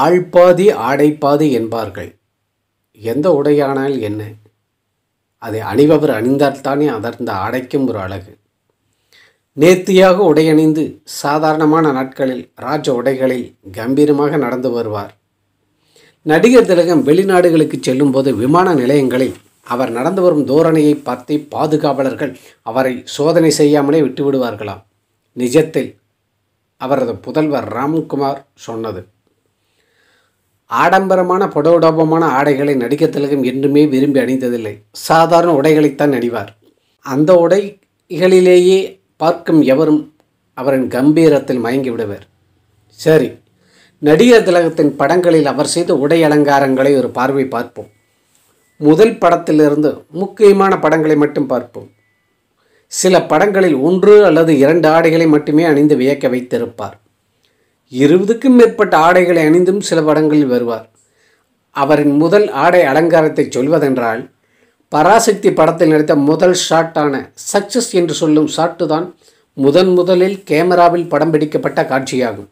ஆள்பாதி ஆடைப்பாதி என்பார்கள் எந்த உடையானால் என்ன அதை அணிபவர் அணிந்தால்தானே அதர்ந்த ஆடைக்கும் ஒரு அழகு நேர்த்தியாக உடையணிந்து சாதாரணமான நாட்களில் ராஜ உடைகளில் கம்பீரமாக நடந்து வருவார் நடிகர் திலகம் வெளிநாடுகளுக்கு செல்லும்போது விமான நிலையங்களில் அவர் நடந்து வரும் தோரணையை பார்த்து பாதுகாவலர்கள் அவரை சோதனை செய்யாமலே விட்டு விடுவார்களாம் நிஜத்தில் அவரது புதல்வர் ராம்குமார் சொன்னது ஆடம்பரமான படோடோபமான ஆடைகளை நடிகர் திலகம் என்றுமே விரும்பி அணிந்ததில்லை சாதாரண உடைகளைத்தான் அணிவார் அந்த உடைகளிலேயே பார்க்கும் எவரும் அவரின் கம்பீரத்தில் மயங்கி விடுவர் சரி நடிகர் திலகத்தின் படங்களில் அவர் செய்த உடை அலங்காரங்களை ஒரு பார்வை பார்ப்போம் முதல் படத்திலிருந்து முக்கியமான படங்களை மட்டும் பார்ப்போம் சில படங்களில் ஒன்று அல்லது இரண்டு ஆடைகளை மட்டுமே அணிந்து வியக்க வைத்திருப்பார் இருபதுக்கும் மேற்பட்ட ஆடைகளை அணிந்தும் சில படங்களில் வருவார் அவரின் முதல் ஆடை அலங்காரத்தை சொல்வதென்றால் பராசக்தி படத்தில் நடித்த முதல் ஷாட்டான சக்சஸ் என்று சொல்லும் ஷாட்டு தான் முதன் முதலில் கேமராவில் படம் பிடிக்கப்பட்ட காட்சியாகும்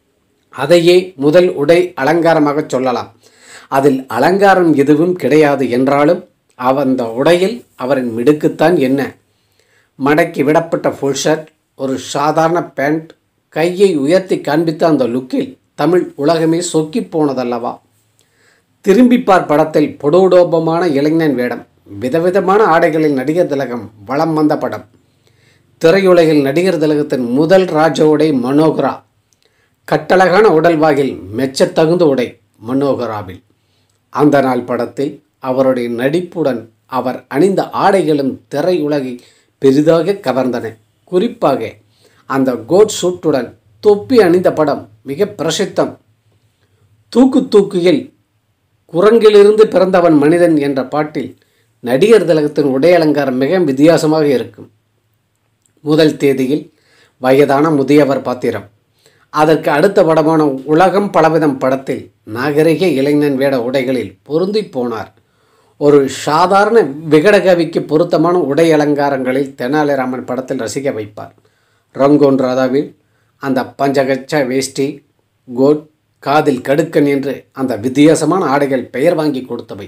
அதையே முதல் உடை அலங்காரமாக சொல்லலாம் அதில் அலங்காரம் எதுவும் கிடையாது என்றாலும் அந்த உடையில் அவரின் மிடுக்குத்தான் என்ன மடக்கி விடப்பட்ட ஃபுல் ஷர்ட் ஒரு சாதாரண பேண்ட் கையை உயர்த்தி காண்பித்த அந்த லுக்கில் தமிழ் உலகமே சொக்கி போனதல்லவா திரும்பிப்பார் படத்தில் பொடோடோபமான இளைஞன் வேடம் விதவிதமான ஆடைகளில் நடிகர் திலகம் வலம் வந்த படம் திரையுலகில் நடிகர் திலகத்தின் முதல் ராஜ உடை மனோகரா கட்டழகான உடல்வாகில் மெச்சத்தகுந்த உடை மனோகராவில் அந்த நாள் படத்தில் அவருடைய நடிப்புடன் அவர் அணிந்த ஆடைகளும் திரையுலகை பெரிதாக கவர்ந்தன குறிப்பாக அந்த கோட் சூட்டுடன் தொப்பி அணிந்த படம் மிக பிரசித்தம் தூக்கு தூக்கியில் குரங்கிலிருந்து பிறந்தவன் மனிதன் என்ற பாட்டில் நடிகர் திலகத்தின் உடை அலங்காரம் மிக வித்தியாசமாக இருக்கும் முதல் தேதியில் வயதான முதியவர் பாத்திரம் அதற்கு அடுத்த படமான உலகம் பலவிதம் படத்தில் நாகரிக இளைஞன் வேட உடைகளில் பொருந்தி போனார் ஒரு சாதாரண விகடகவிக்கு பொருத்தமான உடை அலங்காரங்களில் தெனாலிராமன் படத்தில் ரசிக்க வைப்பார் ரங்கோன் ராதாவில் அந்த பஞ்சகச்ச வேஷ்டி கோட் காதில் கடுக்கன் என்று அந்த வித்தியாசமான ஆடைகள் பெயர் வாங்கி கொடுத்தவை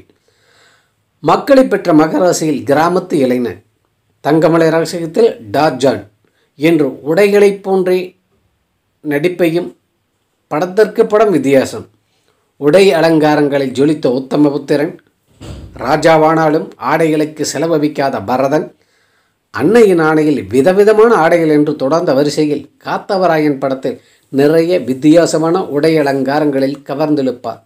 மக்களை பெற்ற மகராசியில் கிராமத்து இளைஞன் தங்கமலை ரகசியத்தில் டார்ஜான் என்று உடைகளைப் போன்றே நடிப்பையும் படத்திற்கு படம் வித்தியாசம் உடை அலங்காரங்களில் ஜொலித்த உத்தமபுத்திரன் ராஜாவானாலும் ஆடைகளுக்கு செலவழிக்காத பரதன் அன்னையின் ஆணையில் விதவிதமான ஆடைகள் என்று தொடர்ந்த வரிசையில் காத்தவராயன் படத்தில் நிறைய வித்தியாசமான உடை அலங்காரங்களில் கவர்ந்திழுப்பார்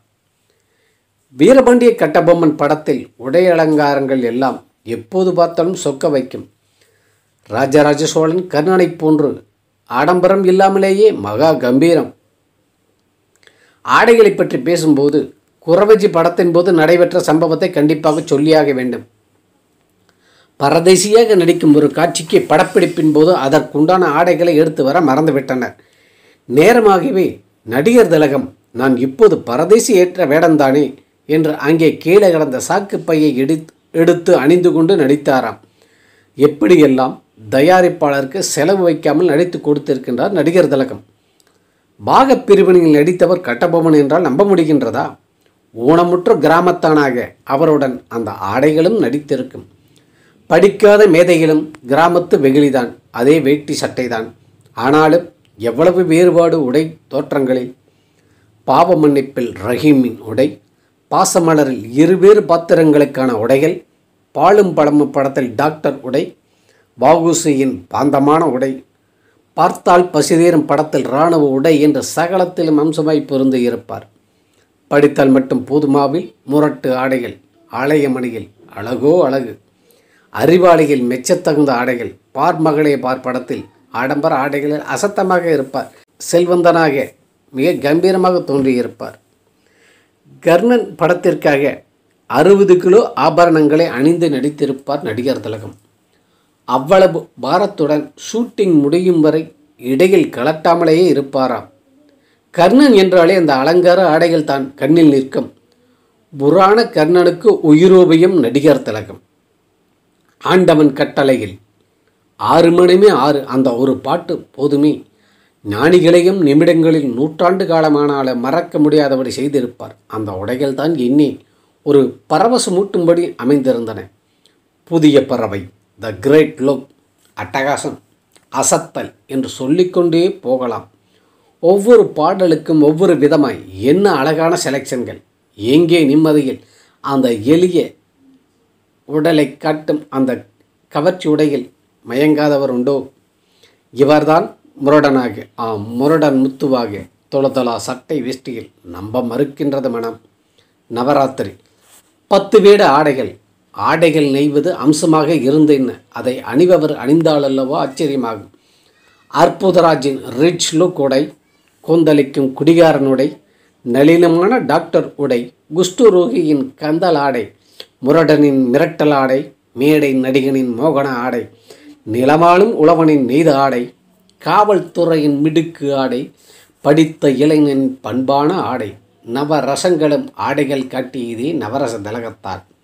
வீரபாண்டிய கட்டபொம்மன் படத்தில் உடை அலங்காரங்கள் எல்லாம் எப்போது பார்த்தாலும் சொக்க வைக்கும் ராஜராஜ சோழன் கர்ணனை போன்று ஆடம்பரம் இல்லாமலேயே மகா கம்பீரம் ஆடைகளை பற்றி பேசும்போது குறவஜி படத்தின் போது நடைபெற்ற சம்பவத்தை கண்டிப்பாக சொல்லியாக வேண்டும் பரதேசியாக நடிக்கும் ஒரு காட்சிக்கு படப்பிடிப்பின் போது அதற்குண்டான ஆடைகளை எடுத்து வர மறந்துவிட்டனர் நேரமாகவே நடிகர் திலகம் நான் இப்போது பரதேசி ஏற்ற வேடம்தானே என்று அங்கே கீழே கிடந்த சாக்கு பையை எடுத்து எடுத்து அணிந்து கொண்டு நடித்தாராம் எப்படியெல்லாம் தயாரிப்பாளருக்கு செலவு வைக்காமல் நடித்து கொடுத்திருக்கின்றார் நடிகர் திலகம் பாகப் பிரிவினையில் நடித்தவர் கட்டபொம்மன் என்றால் நம்ப முடிகின்றதா ஊனமுற்ற கிராமத்தானாக அவருடன் அந்த ஆடைகளும் நடித்திருக்கும் படிக்காத மேதைகளும் கிராமத்து வெகுளிதான் அதே வேட்டி சட்டைதான் ஆனாலும் எவ்வளவு வேறுபாடு உடை தோற்றங்களில் பாவ மன்னிப்பில் ரஹீமின் உடை பாசமலரில் இருவேறு பாத்திரங்களுக்கான உடைகள் பாலும் பழமும் படத்தில் டாக்டர் உடை வாகுசியின் பாந்தமான உடை பார்த்தால் பசிதீரும் படத்தில் இராணுவ உடை என்று சகலத்திலும் அம்சமாய் பொருந்து இருப்பார் படித்தால் மட்டும் போதுமாவில் முரட்டு ஆடைகள் ஆலயமணியில் அழகோ அழகு அறிவாளிகள் மெச்சத்தகுந்த ஆடைகள் பார் மகளே பார் படத்தில் ஆடம்பர ஆடைகளில் அசத்தமாக இருப்பார் செல்வந்தனாக மிக கம்பீரமாக தோன்றியிருப்பார் கர்ணன் படத்திற்காக அறுபது கிலோ ஆபரணங்களை அணிந்து நடித்திருப்பார் நடிகர் திலகம் அவ்வளவு பாரத்துடன் ஷூட்டிங் முடியும் வரை இடையில் கலட்டாமலேயே இருப்பாராம் கர்ணன் என்றாலே அந்த அலங்கார ஆடைகள் தான் கண்ணில் நிற்கும் புராண கர்ணனுக்கு உயிரோபியம் நடிகர் திலகம் ஆண்டவன் கட்டளையில் ஆறு மணிமே ஆறு அந்த ஒரு பாட்டு போதுமே ஞானிகளையும் நிமிடங்களில் நூற்றாண்டு காலமானால மறக்க முடியாதபடி செய்திருப்பார் அந்த உடைகள் தான் எண்ணி ஒரு பரவசமூட்டும்படி அமைந்திருந்தன புதிய பறவை த கிரேட் லோக் அட்டகாசம் அசத்தல் என்று சொல்லிக்கொண்டே போகலாம் ஒவ்வொரு பாடலுக்கும் ஒவ்வொரு விதமாய் என்ன அழகான செலெக்ஷன்கள் எங்கே நிம்மதியில் அந்த எளிய உடலை காட்டும் அந்த கவர்ச்சி உடையில் மயங்காதவர் உண்டோ இவர்தான் முரடனாக ஆம் முரடன் முத்துவாக தொளதொலா சட்டை வேஷ்டியில் நம்ப மறுக்கின்றது மனம் நவராத்திரி பத்து வேட ஆடைகள் ஆடைகள் நெய்வது அம்சமாக இருந்தென்ன அதை அணிபவர் அணிந்தாலல்லவோ ஆச்சரியமாகும் அற்புதராஜின் ரிச் லுக் உடை கொந்தளிக்கும் குடிகாரன் உடை நளினமான டாக்டர் உடை குஷ்டுரோகியின் கந்தல் ஆடை முரடனின் மிரட்டல் ஆடை மேடை நடிகனின் மோகன ஆடை நிலமாளும் உழவனின் நெய்த ஆடை காவல்துறையின் மிடுக்கு ஆடை படித்த இளைஞனின் பண்பான ஆடை நவரசங்களும் ஆடைகள் காட்டியதே நவரச தலகத்தார்